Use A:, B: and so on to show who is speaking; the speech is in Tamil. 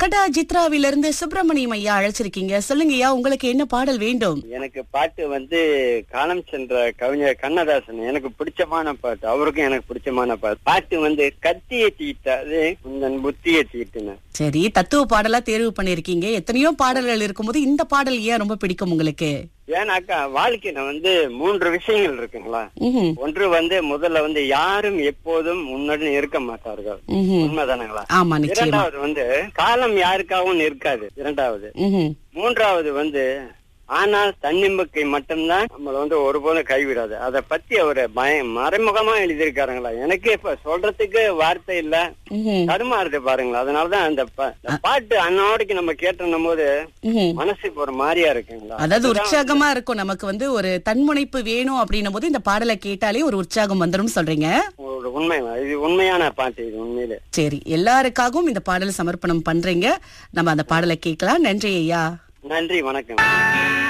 A: டாடா ஜித்ராவில இருந்து சுப்பிரமணியம் ஐயா அழைச்சிருக்கீங்க சொல்லுங்க ஐயா உங்களுக்கு என்ன பாடல் வேண்டும்
B: எனக்கு பாட்டு வந்து காலம் சென்ற கவிஞர் கண்ணதாசன் எனக்கு பிடிச்சமான பாட்டு அவருக்கும் எனக்கு பிடிச்சமான பாட்டு பாட்டு வந்து கத்தியை தீட்டாது உந்தன் புத்தியை தீட்டுன்னு
A: சரி தத்துவ பாடலா தேர்வு பண்ணிருக்கீங்க எத்தனையோ பாடல்கள் இருக்கும்போது இந்த பாடல் ஏன் ரொம்ப பிடிக்கும் உங்களுக்கு
B: ஏன்னாக்கா வாழ்க்கையில வந்து மூன்று விஷயங்கள் இருக்குங்களா
A: ம்ஹும்.
B: ஒன்று வந்து முதல்ல வந்து யாரும் எப்போதும் உன்னுடன் இருக்க மாட்டார்கள்
A: ம்ஹும்.
B: உண்மைதானுங்களா
A: ஆமா நிச்சயமா
B: இரண்டாவது வந்து காலம் யாருக்காகவும் நிற்காது இரண்டாவது
A: ம்ஹும்.
B: மூன்றாவது வந்து ஆனால் தன்னம்பிக்கை மட்டும்தான் நம்மள வந்து ஒருபோதும் கைவிடாது அத பத்தி அவரு பய மறைமுகமா எழுதியிருக்காருங்களா எனக்கே இப்ப சொல்றதுக்கு வார்த்தை இல்ல
A: ம்ஹும்.
B: தடுமாறுது பாருங்களா அதனாலதான் அந்த ப- இந்த பாட்டு அன்னோடைக்கு நம்ம கேட்டோம் போது
A: ம்ஹும்.
B: மனசுக்கு ஒரு மாதிரியா இருக்குங்களா
A: அதாவது உற்சாகமா இருக்கும் நமக்கு வந்து ஒரு தன்முனைப்பு வேணும் அப்படின்னும் போது இந்த பாடலை கேட்டாலே ஒரு உற்சாகம் வந்துடும் சொல்றீங்க
B: ஒரு உண்மை இது உண்மையான பாட்டு இது உண்மையிலே
A: சரி எல்லாருக்காகவும் இந்த பாடல் சமர்ப்பணம் பண்றீங்க நம்ம அந்த பாடலை கேட்கலாம் நன்றி ஐயா
B: நன்றி வணக்கம்